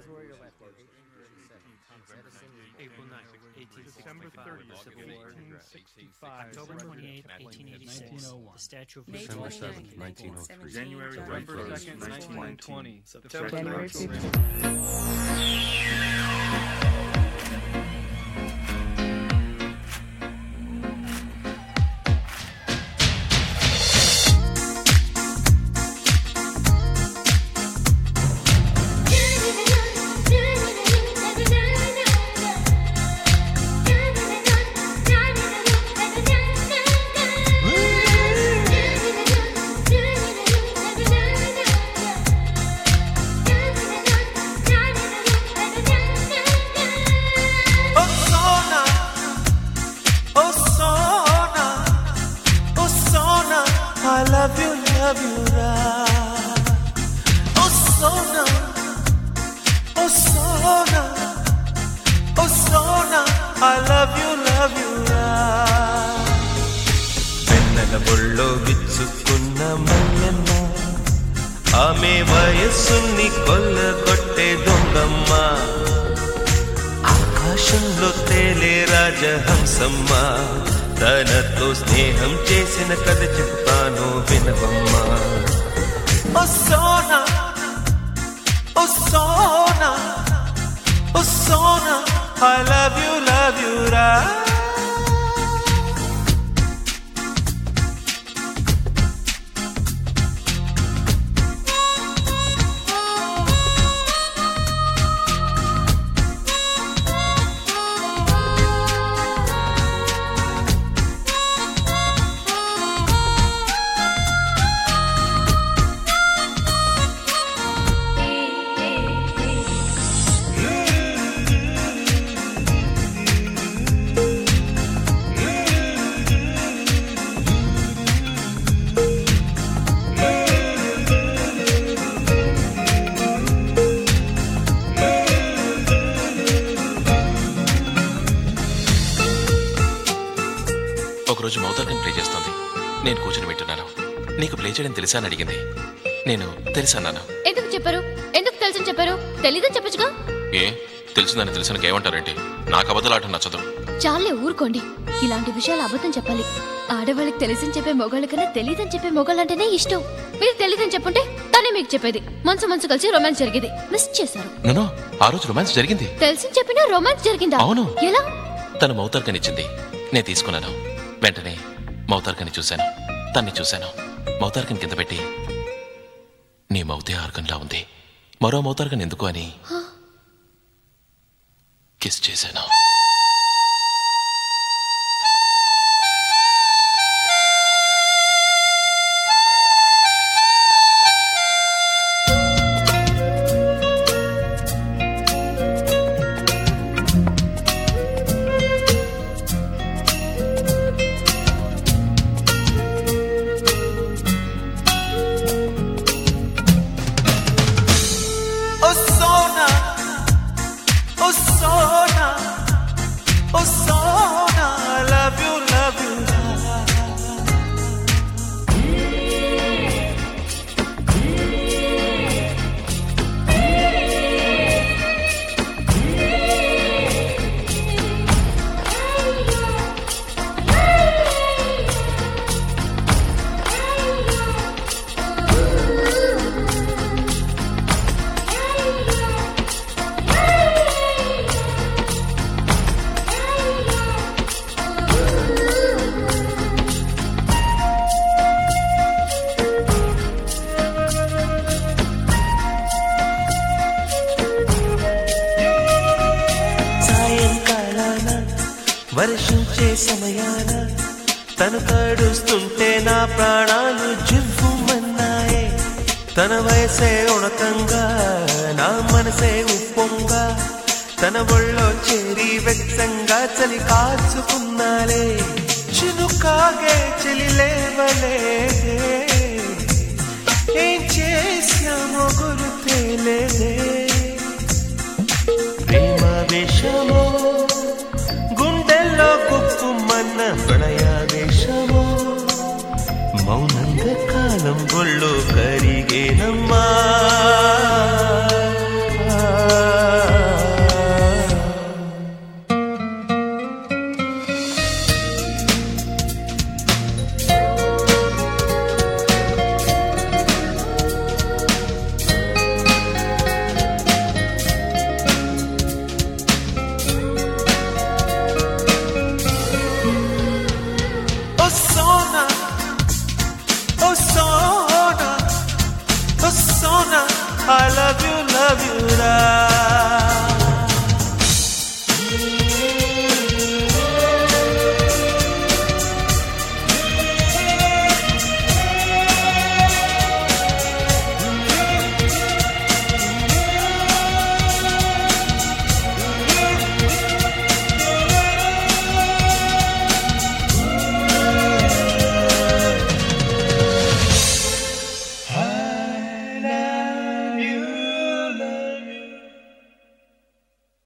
April 9th, 1865. December 30th, Civil War. 1865. October 28th, 1886. The Statue of May Liberty. 29th, 1903. 1917. January John 1st, Forbes was born. 1920. September January 15th. 15th. Oh Sona, oh Sona, oh Sona, I love you, love you, right. Oh Sona, oh Sona, oh Sona, I love you, love you, right. వెన్నెల బొళ్ళో విచ్చుకున్న మల్లెమ్మ ఆమె వయస్సుని కొల్లగొట్టే దొంగమ్మ ఆకాశంలో తేలే రాజహంసమ్మ తనతో స్నేహం చేసిన కథ చెప్తాను వినవమ్మా ఓ సోనా ఓ సోనా ఓ Sona I love you love you రా ఒకరోజు మౌతర్కం ప్లే చేస్తోంది నేను కూర్చుని వింటున్నాను నీకు ప్లే చేయడం తెలుసా అని అడిగింది నేను తెలుసన్నాను ఎందుకు చెప్పారు ఎందుకు తెలుసని చెప్పారు తెలీదని చెప్పచ్చుగా ఏ తెలిసిందని తెలిసిన ఏమంటారంటే నాకు అబద్ధలాట నచ్చదు చాలే ఊరుకోండి ఇలాంటి విషయాలు అబద్ధం చెప్పాలి ఆడవాళ్ళకి తెలిసని చెప్పే మొగాళ్ళ కన్నా తెలియదని చెప్పే మొగాళ్ళంటేనే ఇష్టం మీరు తెలియదని చెప్పుంటే తనే మీకు చెప్పేది మనసు మనసు కలిసి రొమాన్స్ జరిగేది మిస్ చేశారు నో ఆ రోజు రొమాన్స్ జరిగింది తెలిసి చెప్పినా రొమాన్స్ జరిగిందా అవును. ఎలా తను మౌతార్కనిచ్చింది నేను తీసుకున్నాను వెంటనే మౌతార్కని చూశాను తన్ని చూశాను మౌతార్కని కింద పెట్టి నీ మౌతే ఆర్గన్లా ఉంది మరో మౌతార్కన్ ఎందుకు అని కిస్ చేశాను Oh Sona, oh Sona, oh Sona, I love you, love you. సాయంకాలాన వర్షించే సమయాన తను తడుస్తుంటే నా ప్రాణాలు జివ్వుమన్నాయే తన వయసే ఉణకంగా నా మనసే ఉప్పొంగా తన ఒళ్ళో చేరి వెచ్చంగా చలి కాచుకున్నాలే చినుకాగే చెలి లేవలేదే ఏం చేశామో గురుతేలేదే ప్రేమ వేషమో గుండెల్లో కుక్కుమన్న ప్రణయావేశమో మౌనంగా కాలం ఒళ్ళు కరిగేనమ్మా